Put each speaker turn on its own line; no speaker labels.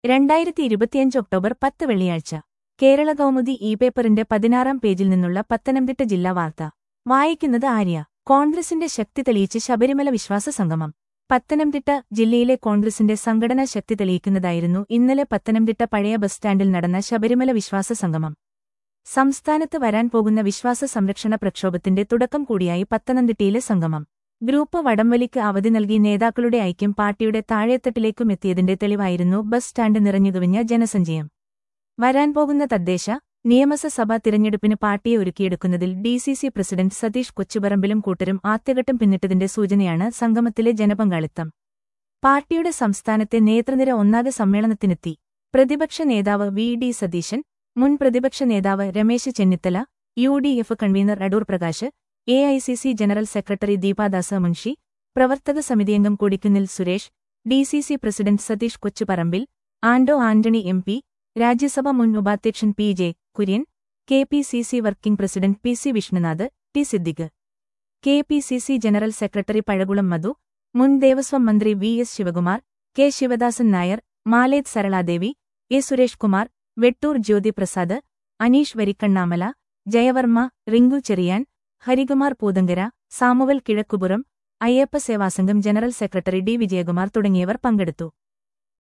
രണ്ടായിരത്തി ഇരുപത്തിയഞ്ച് ഒക്ടോബർ പത്ത് വെള്ളിയാഴ്ച കേരള കൗമുദി ഇ പേപ്പറിന്റെ പതിനാറാം പേജിൽ നിന്നുള്ള പത്തനംതിട്ട ജില്ലാ വാർത്ത വായിക്കുന്നത് ആര്യ കോൺഗ്രസിന്റെ ശക്തി തെളിയിച്ച് ശബരിമല വിശ്വാസ സംഗമം പത്തനംതിട്ട ജില്ലയിലെ കോൺഗ്രസിന്റെ സംഘടനാ ശക്തി തെളിയിക്കുന്നതായിരുന്നു ഇന്നലെ പത്തനംതിട്ട പഴയ ബസ് സ്റ്റാൻഡിൽ നടന്ന ശബരിമല വിശ്വാസ സംഗമം സംസ്ഥാനത്ത് വരാൻ പോകുന്ന വിശ്വാസ സംരക്ഷണ പ്രക്ഷോഭത്തിന്റെ തുടക്കം കൂടിയായി പത്തനംതിട്ടയിലെ സംഗമം ഗ്രൂപ്പ് വടംവലിക്ക് അവധി നൽകി നേതാക്കളുടെ ഐക്യം പാർട്ടിയുടെ താഴെത്തട്ടിലേക്കും എത്തിയതിന്റെ തെളിവായിരുന്നു ബസ് സ്റ്റാൻഡ് നിറഞ്ഞുകവിഞ്ഞ ജനസഞ്ചയം വരാൻ പോകുന്ന തദ്ദേശ നിയമസഭാ തിരഞ്ഞെടുപ്പിന് പാർട്ടിയെ ഒരുക്കിയെടുക്കുന്നതിൽ D C C president Satheesh കൊച്ചുപറമ്പിലും കൂട്ടരും ആദ്യഘട്ടം പിന്നിട്ടതിന്റെ സൂചനയാണ് സംഗമത്തിലെ ജനപങ്കാളിത്തം പാർട്ടിയുടെ സംസ്ഥാനത്തെ നേതൃനിര ഒന്നാകെ സമ്മേളനത്തിനെത്തി പ്രതിപക്ഷ നേതാവ് വി ഡി സതീശൻ മുൻ പ്രതിപക്ഷ നേതാവ് Ramesh Chennithala U D F convener Adoor Prakash A I C C general secretary Deepadas Munshi പ്രവർത്തക സമിതിയംഗം Kodikunnil Suresh D C C president Satheesh Kochuparambil Anto Antony M P Rajya Sabha മുൻ ഉപാധ്യക്ഷൻ P J Kurien K P C C working president P C Vishnunath T Siddique K P C C general secretary Pazhakulam Madhu മുൻ ദേവസ്വം മന്ത്രി V S Sivakumar K Sivadasan Nair Maleth Saraladevi A Suresh Kumar Vettoor Jyothi Prasad Aneesh Varikkannamala Jayavarma Rinku Cherian Harikumar Poothankara Samuel Kizhakkupuram Ayyappa Sevasangham general secretary D Vijayakumar തുടങ്ങിയവർ പങ്കെടുത്തു